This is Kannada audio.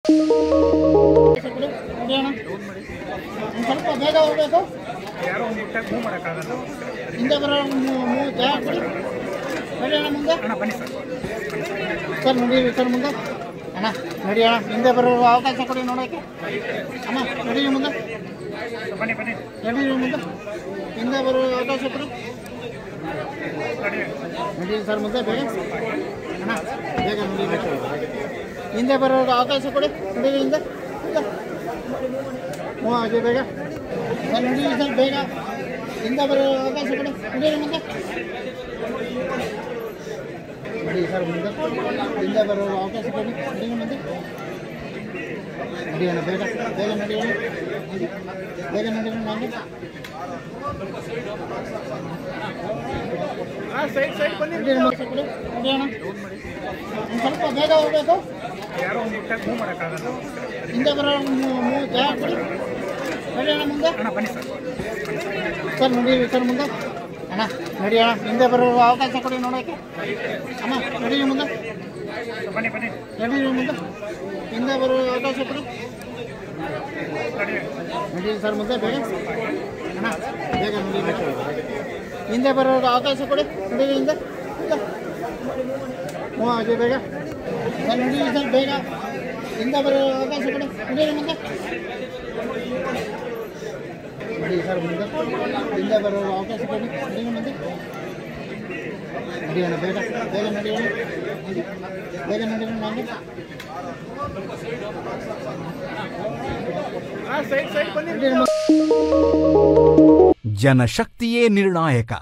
ಕೊಡಿ, ಕೊಡಿ ಅಣ್ಣ. ಒಂದ್ ಸ್ವಲ್ಪ ಬೇಗ ಹೋಗ್ಬೇಕು ಯಾರೋ ಒಂದು ಮುಟ್ಟಾಗಿ ಮೂವ್ ಮಾಡೋಕ್ಕಾಗಲ್ಲ ಹಿಂದೆ ಬರೋ ಮೂ- ಮೂ- ಜಾಗ ಕೊಡಿ ನಡಿ ಅಣ್ಣ ಮುಂದೆ ಅಣ್ಣ ಬನ್ನಿ ಸರ್ ಸರ್ ನಡೀರಿ ಸರ್ ಮುಂದೆ ಅಣ್ಣ ನಡಿ ಅಣ್ಣ ಹಿಂದೆ ಬರೋ ಅವಕಾಶ ಕೊಡಿ ನೋಡೋಕ್ಕೆ ಅಣ್ಣ ನಡೀರಿ ಮುಂದೆ ಬನ್ನಿ ಬನ್ನಿ ನಡೀರಿ ಮುಂದೆ ಹಿಂದೆ ಬರೋ ಅವಕಾಶ ಕೊಡಿ ನಡಿ ನಡೀರಿ ಸರ್ ಮುಂದೆ ಬೇಗ ಅಣ್ಣ ಬೇಗ ನಡೀಬೇಕು ಹಿಂದೆ ಬರೋ ಅವಕಾಶ ಕೊಡಿ ನಡೀರಿ ಹಿಂದೆ ಹಿಂದೆ. ಹ್ಞೂ ಹಾಗೆ ಬೇಗ ಸರ್ ನಡೀರಿ ಸರ್ ಬೇಗ ಹಿಂದೆ ಬರೋ ಅವಕಾಶ ಕೊಡಿ ನಡೀರಿ ಮುಂದೆ ನಡಿ ಸರ್ ಮುಂದೆ ಹಿಂದೆ ಬರೋ ಅವಕಾಶ ಕೊಡಿ ನಡೀರಿ ಮುಂದೆ ನಡಿಯೋಣ ಬೇಗ ಬೇಗ ನಡಿಯೋಣ ಬೇಗ ನಡಿಯೋಣ ನಾನು ಹಾಂ ಸೈಡ್ ಸೈಡ್ ಬನ್ನಿ ನಡಿಯೋಣ ಕೊಡಿ ನಡಿಯೋಣ ಒಂದು ಸ್ವಲ್ಪ ಬೇಗ ಹೋಗ್ಬೇಕು ಯಾರೋ ಒಂದು ಮುಟ್ಟಾಗಿ ಮೂವ್ ಮಾಡೋಕ್ಕಾಗಲ್ಲ ಹಿಂದೆ ಬರೋ ಮೂ- ಮೂ- ಜಾಗ ಕೊಡಿ ನಡಿಯೋಣ ಮುಂದೆ ಅಣ್ಣ ಬನ್ನಿ ಸರ್ ಸರ್ ನಡೀರಿ ಸರ್ ಮುಂದೆ ಅಣ್ಣ ನಡಿಯೋಣ ಹಿಂದೆ ಬರೋ ಅವಕಾಶ ಕೊಡಿ ನೋಡೋಕ್ಕೆ ಅಣ್ಣ ನಡೀರಿ ಮುಂದೆ ಬನ್ನಿ ಬನ್ನಿ ನಡೀರಿ ಮುಂದೆ ಹಿಂದೆ ಬರೋ ಅವಕಾಶ ಕೊಡಿ ನಡಿ ನಡೀರಿ ಸರ್ ಮುಂದೆ ಬೇಗ ಅಣ್ಣ ಬೇಗ ನಡೀಬೇಕು ಹಿಂದೆ ಬರೋ ಅವಕಾಶ ಕೊಡಿ ನಡೀರಿ ಹಿಂದೆ ಹಿಂದೆ. ಹ್ಞೂ ಹಾಗೆ ಬೇಗ ಸರ್ ನಡೀರಿ ಸರ್ ಬೇಗ ಹಿಂದೆ ಬರೋ ಅವಕಾಶ ಕೊಡಿ ನಡೀರಿ ಮುಂದೆ ನಡೀರಿ ಸರ್ ಮುಂದೆ ಹಿಂದೆ ಬರೋ ಅವಕಾಶ ಕೊಡಿ ನಡೀರಿ ಮುಂದೆ ನಡಿಯೋಣ ಬೇಗ ಬೇಗ ನಡಿಯೋಣ ಬೇಗ ನಡಿಯೋಣ ನಾನು ಹಾಂ ಸೈಡ್ ಸೈಡ್ ಬನ್ನಿ ನಡೀರಿ ಜನಶಕ್ತಿಯೇ ನಿರ್ಣಾಯಕ